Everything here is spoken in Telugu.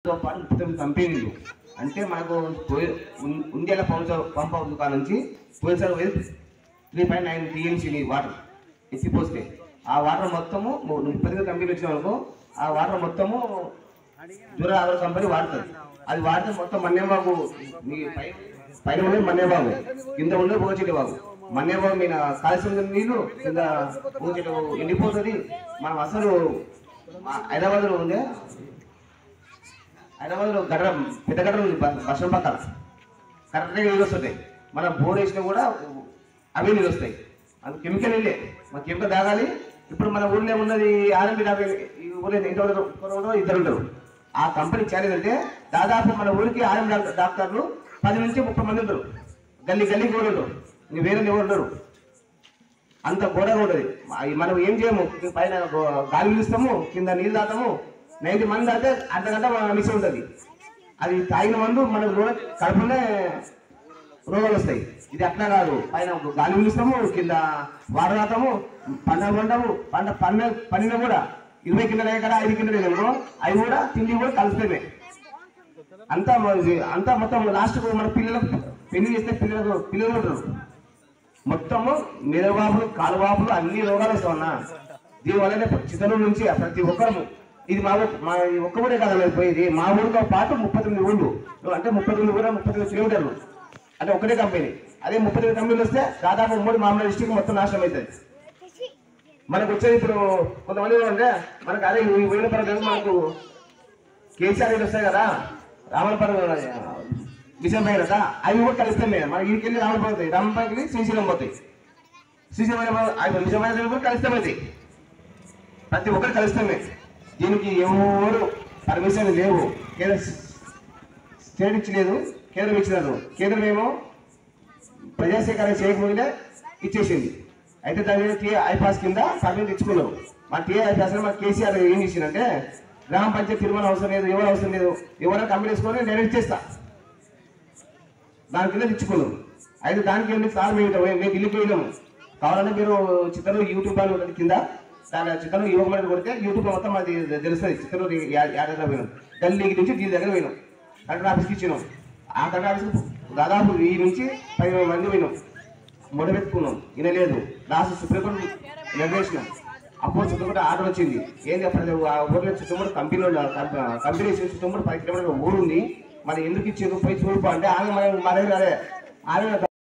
తో పాటు ముప్పై తొమ్మిది కంపెనీలు అంటే మనకు పోయి- ఉన్- ఉందేల పంప్ పంప్ హౌస్ కాడ నుంచి పోయినసారి పోయి three point nine TMC water ఎత్తిపోస్తే ఆ వాటర్ మొత్తము ము- ముప్పై తొమ్మిది కంపెనీలు వచ్చిన వరకు ఆ వాటర్ మొత్తము జూర ఆవర్ కంపెనీ వాడుతుంది అది వాడితే మొత్తం మన్నేబాబు మీ పై పైన ఉండేది మన్నేబాబు కింద ఉండేది పోగచెట్టు బాబు మన్నేబాబు మీద కాల్సిన నీళ్లు కింద పోగచెట్టు ఎండిపోతుంది మనం అసలు మా హైదరాబాద్లో ఉండే హైదరాబాద్లో గడ్డ పెద్ద గడ్డ ఉంది బ- వర్షం పక్కన కరెక్ట్గా నీళ్ళు వస్తుంటాయి మనం బోర్ వేసినా కూడా అవే నీళ్ళు వస్తాయి అది కెమికల్ నీళ్ళే మన కెమికల్ తాగాలి ఇప్పుడు మన ఊళ్ళో ఉన్నది ఆర్ఎంపీ డాక్టర్ ఈ ఊళ్ళో ఎంత ఉంటారు ఒక్కరు ఉంటారు, ఇద్దరు ఉంటారు ఆ కంపెనీ ఛాలెంజ్ అంటే దాదాపు మన ఊరికి ఆర్ఎం డాక్టర్ డాక్టర్లు పది నుంచి ముప్పై మంది ఉంటారు గల్లీ గల్లీ కూడా ఉంటారు ఇంక వేరే ఎవరు ఉండరు అంత ఘోరంగా ఉంటుంది అయి మనం ఏం చేయము పైన గో- గాలి పీలుస్తాము కింద నీళ్ళు తాతాము నైన్టీ మంది తాగితే అర్ధ గంట మిస్ ఉంటుంది అది తాగిన మందు మనకు రోగ కడుపునే రోగాలు వస్తాయి ఇది అట్లా కాదు పైన గాలి పీలుస్తాము కింద వాటర్ తాతాము పంట పంటాము పంట పండ పండిన కూడా ఇరవై కింద కదా ఐదు కింద అనుకో అవి కూడా తిండి కూడా కలుస్తాయి అంతా మ- అంతా మొత్తం లాస్ట్ మన పిల్లలకు పెళ్లి చేస్తే పిల్లలకు పిల్లలు ఉంటారు మొత్తము మెదవాపులు కాలువాపులు అన్ని రోగాలు వస్తామన్నా దీనివల్లనే చిత్తూరు నుంచి ప్రతి ఒక్కరు ఇది మా ఊ- మా ఈ ఒక్క ఊరే కాదు పోయేది మా ఊరితో పాటు ముప్పై తొమ్మిది ఊళ్ళు అంటే ముప్పై తొమ్మిది ఊరు ముప్పై తొమ్మిది కిలోమీటర్లు అంటే ఒకటే కంపెనీ అదే ముప్పై తొమ్మిది కంపెనీలు వస్తే దాదాపు మూడు మామూలు డిస్టిక్ మొత్తం నాశనం అవుతుంది మనకు వచ్చేది ఇప్పుడు కొంతమంది అంటే మనకు అదే ఈ వేల పరంగా మనకు కేసీఆర్ రేట్లు వస్తాయి కదా రామలపురం విజయం పై కదా అవి కూడా కలుస్తాయి మేము మనకి ఇంటికి వెళ్ళి రామలపురం పోతాయి రామలపురంకి వెళ్ళి శ్రీశైలం పోతాయి శ్రీశైలం అవి నిజమైన కూడా కలుస్తాం అది ప్రతి ఒక్కరు కలుస్తామే దీనికి ఎవరు పర్మిషన్ లేవు కేంద్ర స్టేట్ ఇచ్చలేదు కేంద్రం ఇచ్చినారు కేంద్రం ఏమో ప్రజాసేకరణ చేయకముందే ఇచ్చేసింది అయితే దాని మీద టీఏ ఐపాస్ కింద పర్మిట్ ఇచ్చుకున్నారు మన టీఏ ఐపాస్ మన కేసీఆర్ ఏం చేసిందంటే గ్రామ పంచాయతీ తిరుమల అవసరం లేదు ఎవరు అవసరం లేదు ఎవరైనా కంపెనీ వేసుకొని నేను ఇచ్చేస్తా దాని కింద ఇచ్చుకున్నాం అయితే దానికి ఏంటి సార్ మేము ఇట్లా పోయాం, మేము ఢిల్లీకి పోయినాము కావాలంటే మీరు చిత్రంలో యూట్యూబ్ అని ఉంటుంది కింద దాని చిత్రంలో యువకుమని కొడితే యూట్యూబ్ మొత్తం అది తెలుస్తుంది చిత్రంలో యాడగా పోయినాం ఢిల్లీకి నుంచి దీని దగ్గర పోయినాం కలెక్టర్ ఆఫీస్కి ఇచ్చినాం ఆ కలెక్టర్ ఆఫీస్కి దాదాపు వెయ్యి నుంచి పదివేల మంది పోయినాం మొదలుపెట్టుకున్నాం వినలేదు లాస్ట్ సుప్రీంకోర్టు నిర్దేశనం అప్పుడు చుట్టుముట్టు ఆర్డర్ వచ్చింది ఏంటి అప్పుడు ఆ ఊర్లో చుట్టుముట్టు కంపెనీలో కంపెనీ చుట్టుముట్టు పది కిలోమీటర్ల ఊరు ఉంది మరి ఎందుకు ఇచ్చారు పోయి చూడుకో అంటే ఆమె మన మా దగ్గర అదే ఆమె